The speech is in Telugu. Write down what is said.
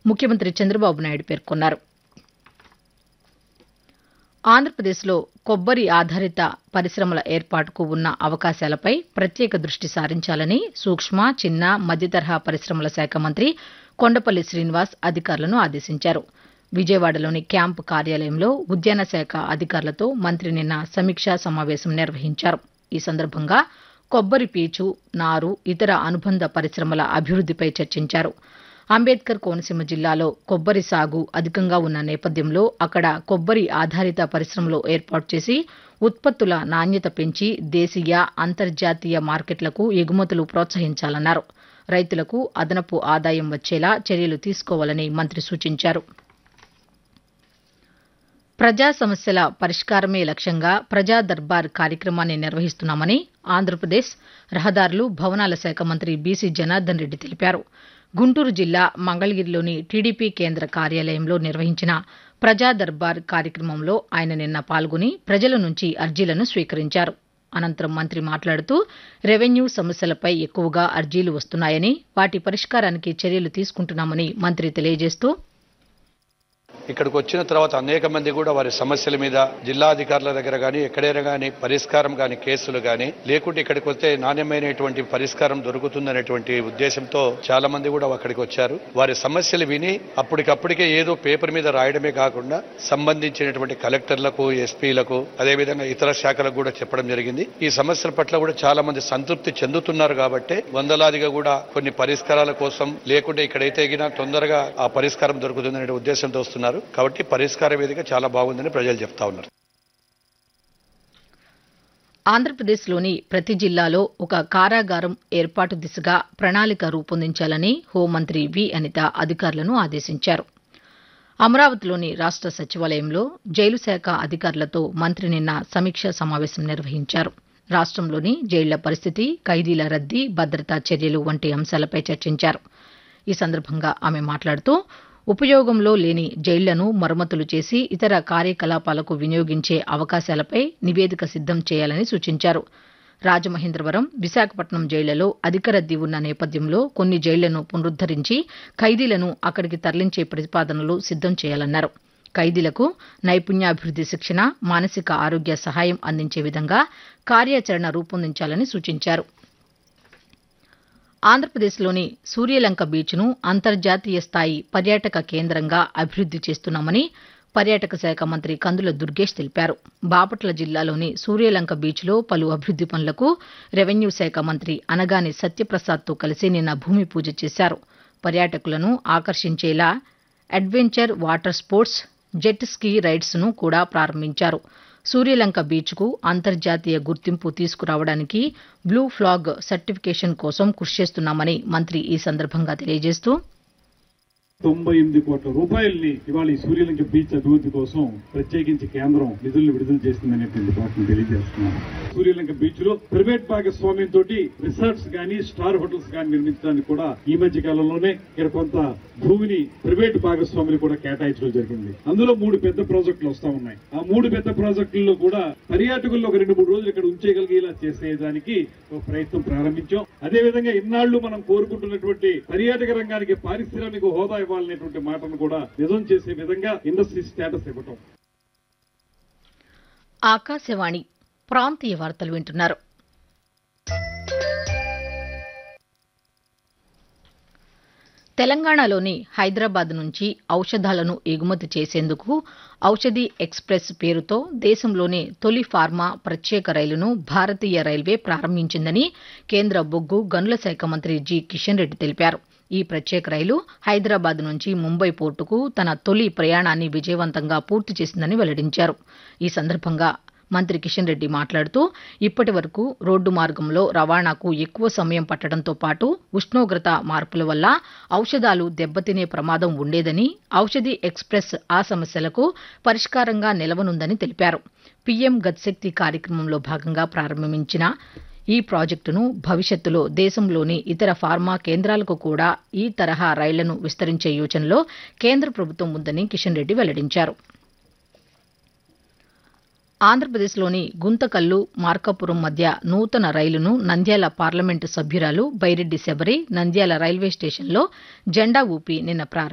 ముఖ్యమంత్రి చంద్రబాబు నాయుడు పేర్కొన్నారు ఆంధ్రప్రదేశ్లో కొబ్బరి ఆధారిత పరిశ్రమల ఏర్పాటుకు ఉన్న అవకాశాలపై ప్రత్యేక దృష్టి సారించాలని సూక్ష్మ చిన్న మధ్యతరహా పరిశ్రమల శాఖ మంత్రి కొండపల్లి శ్రీనివాస్ అధికారులను ఆదేశించారు విజయవాడలోని క్యాంపు కార్యాలయంలో ఉద్యాన శాఖ అధికారులతో మంత్రి నిన్న సమీక్షా సమావేశం నిర్వహించారు ఈ సందర్భంగా కొబ్బరి పీచు నారు ఇతర అనుబంధ పరిశ్రమల అభివృద్దిపై చర్చించారు అంబేద్కర్ కోనసీమ జిల్లాలో కొబ్బరి సాగు అధికంగా ఉన్న నేపథ్యంలో అక్కడ కొబ్బరి ఆధారిత పరిశ్రమలు ఏర్పాటు చేసి ఉత్పత్తుల నాణ్యత పెంచి దేశీయ అంతర్జాతీయ మార్కెట్లకు ఎగుమతులు ప్రోత్సహించాలన్నారు రైతులకు అదనపు ఆదాయం వచ్చేలా చర్యలు తీసుకోవాలని మంత్రి సూచించారు ప్రజా సమస్యల పరిష్కారమే లక్ష్యంగా ప్రజా దర్బార్ కార్యక్రమాన్ని నిర్వహిస్తున్నామని ఆంధ్రప్రదేశ్ రహదారులు భవనాల శాఖ మంత్రి బీసీ జనార్దన్ రెడ్డి తెలిపారు గుంటూరు జిల్లా మంగళగిరిలోని టీడీపీ కేంద్ర కార్యాలయంలో నిర్వహించిన ప్రజా దర్బార్ కార్యక్రమంలో ఆయన నిన్న పాల్గొని ప్రజల నుంచి అర్జీలను స్వీకరించారు అనంతరం మంత్రి మాట్లాడుతూ రెవెన్యూ సమస్యలపై ఎక్కువగా అర్జీలు వస్తున్నాయని వాటి పరిష్కారానికి చర్యలు తీసుకుంటున్నామని మంత్రి తెలియజేస్తూ ఇక్కడికి వచ్చిన తర్వాత అనేక మంది కూడా వారి సమస్యల మీద జిల్లా అధికారుల దగ్గర కానీ ఎక్కడైనా కానీ పరిష్కారం కానీ కేసులు కానీ లేకుంటే ఇక్కడికి వస్తే నాణ్యమైనటువంటి పరిష్కారం దొరుకుతుందనేటువంటి ఉద్దేశంతో చాలా మంది కూడా అక్కడికి వచ్చారు వారి సమస్యలు విని అప్పటికప్పటికే ఏదో పేపర్ మీద రాయడమే కాకుండా సంబంధించినటువంటి కలెక్టర్లకు ఎస్పీలకు అదేవిధంగా ఇతర శాఖలకు కూడా చెప్పడం జరిగింది ఈ సమస్యల పట్ల కూడా చాలా మంది సంతృప్తి చెందుతున్నారు కాబట్టి వందలాదిగా కూడా కొన్ని పరిష్కారాల కోసం లేకుంటే ఇక్కడైతే గినా తొందరగా ఆ పరిష్కారం దొరుకుతుందనే ఉద్దేశంతో వస్తున్నారు కాబట్టి పరిష్కార వేదిక చాలా బాగుందని ప్రజలు చెప్తా ఉన్నారు ఆంధ్రప్రదేశ్లోని ప్రతి జిల్లాలో ఒక కారాగారం ఏర్పాటు దిశగా ప్రణాళిక రూపొందించాలని హోంమంత్రి వి అనిత అధికారులను ఆదేశించారు అమరావతిలోని రాష్ట సచివాలయంలో జైలు శాఖ అధికారులతో మంత్రి నిన్న సమీక్షా సమావేశం నిర్వహించారు రాష్ట్రంలోని జైళ్ల పరిస్థితి ఖైదీల రద్దీ భద్రతా చర్యలు వంటి అంశాలపై చర్చించారు ఈ సందర్భంగా ఆమె మాట్లాడుతూ ఉపయోగంలో లేని జైళ్లను మరమ్మతులు చేసి ఇతర కార్యకలాపాలకు వినియోగించే అవకాశాలపై నివేదిక సిద్దం చేయాలని సూచించారు రాజమహేంద్రవరం విశాఖపట్నం జైళ్లలో అధిక రద్దీ ఉన్న నేపథ్యంలో కొన్ని జైళ్లను పునరుద్దరించి ఖైదీలను అక్కడికి తరలించే ప్రతిపాదనలు సిద్దం చేయాలన్నారు ఖైదీలకు నైపుణ్యాభివృద్ది శిక్షణ మానసిక ఆరోగ్య సహాయం అందించే విధంగా కార్యాచరణ రూపొందించాలని సూచించారు ఆంధ్రప్రదేశ్లోని సూర్యలంక బీచ్ను అంతర్జాతీయ స్థాయి పర్యాటక కేంద్రంగా అభివృద్ది చేస్తున్నామని పర్యాటక శాఖ మంత్రి కందుల దుర్గేష్ తెలిపారు బాపట్ల జిల్లాలోని సూర్యలంక బీచ్లో పలు అభివృద్ది పనులకు రెవెన్యూ శాఖ మంత్రి అనగాని సత్యప్రసాద్తో కలిసి నిన్న భూమి పూజ చేశారు పర్యాటకులను ఆకర్షించేలా adventure water sports jet ski రైడ్స్ను కూడా ప్రారంభించారు సూర్యలంక బీచ్కు అంతర్జాతీయ గుర్తింపు తీసుకురావడానికి బ్లూ ఫ్లాగ్ సర్టిఫికేషన్ కోసం కృషి చేస్తున్నామని మంత్రి ఈ సందర్భంగా తెలియజేస్తూ తొంభై ఎనిమిది కోట్ల రూపాయల్ని ఇవాళ ఈ సూర్యలింగ బీచ్ అభివృద్ధి కోసం ప్రత్యేకించి కేంద్రం నిధులను విడుదల చేస్తుందనేటువంటి వాటిని తెలియజేస్తున్నాను సూర్యలింగ బీచ్ లో ప్రైవేట్ భాగస్వామ్యంతో రిసార్ట్స్ గానీ స్టార్ హోటల్స్ గానీ నిర్మించడానికి కూడా ఈ మధ్య కాలంలోనే ఇక్కడ కొంత భూమిని ప్రైవేట్ భాగస్వాములు కూడా కేటాయించడం జరిగింది అందులో మూడు పెద్ద ప్రాజెక్టులు వస్తా ఉన్నాయి ఆ మూడు పెద్ద ప్రాజెక్టుల్లో కూడా పర్యాటకుల్లో ఒక రెండు మూడు రోజులు ఇక్కడ ఉంచేయగలిగేలా చేసేదానికి ఒక ప్రయత్నం ప్రారంభించాం అదే విధంగా ఇన్నాళ్లు మనం కోరుకుంటున్నటువంటి పర్యాటక రంగానికి పారిశ్రామిక హోదా ఇవ్వాలనేటువంటి మాటను కూడా నిజం చేసే విధంగా ఇండస్ట్రీ స్టేటస్ ఇవ్వటం ఆకాశవాణి ప్రాంతీయ వార్తలు వింటున్నారు తెలంగాణలోని హైదరాబాద్ నుంచి ఔషధాలను ఎగుమతి చేసేందుకు ఔషధి ఎక్స్ప్రెస్ పేరుతో దేశంలోనే తొలి ఫార్మా ప్రత్యేక రైలును భారతీయ రైల్వే ప్రారంభించిందని కేంద్ర బొగ్గు గనుల శాఖ మంత్రి జి కిషన్ రెడ్డి తెలిపారు ఈ ప్రత్యేక రైలు హైదరాబాద్ నుంచి ముంబై పోర్టుకు తన తొలి ప్రయాణాన్ని విజయవంతంగా పూర్తి చేసిందని వెల్లడించారు ఈ సందర్భంగా మంత్రి కిషన్ రెడ్డి మాట్లాడుతూ ఇప్పటి వరకు రోడ్డు మార్గంలో రవాణాకు ఎక్కువ సమయం పట్టడంతో పాటు ఉష్ణోగ్రత మార్పుల వల్ల ఔషధాలు దెబ్బతినే ప్రమాదం ఉండేదని ఔషధి ఎక్స్ప్రెస్ ఆ సమస్యలకు పరిష్కారంగా నిలవనుందని తెలిపారు పీఎం గతిశక్తి కార్యక్రమంలో భాగంగా ప్రారంభించిన ఈ ప్రాజెక్టును భవిష్యత్తులో దేశంలోని ఇతర ఫార్మా కేంద్రాలకు కూడా ఈ తరహా రైళ్లను విస్తరించే యోచనలో కేంద్ర ప్రభుత్వం ఉందని కిషన్ రెడ్డి వెల్లడించారు ఆంధ్రప్రదేశ్లోని గుంతకల్లు మార్కాపురం మధ్య నూతన రైలును నంద్యాల పార్లమెంటు సభ్యురాలు బైరెడ్డి శబరి నంద్యాల రైల్వే స్టేషన్లో జెండా ఊపి నిన్న ప్రారంభించారు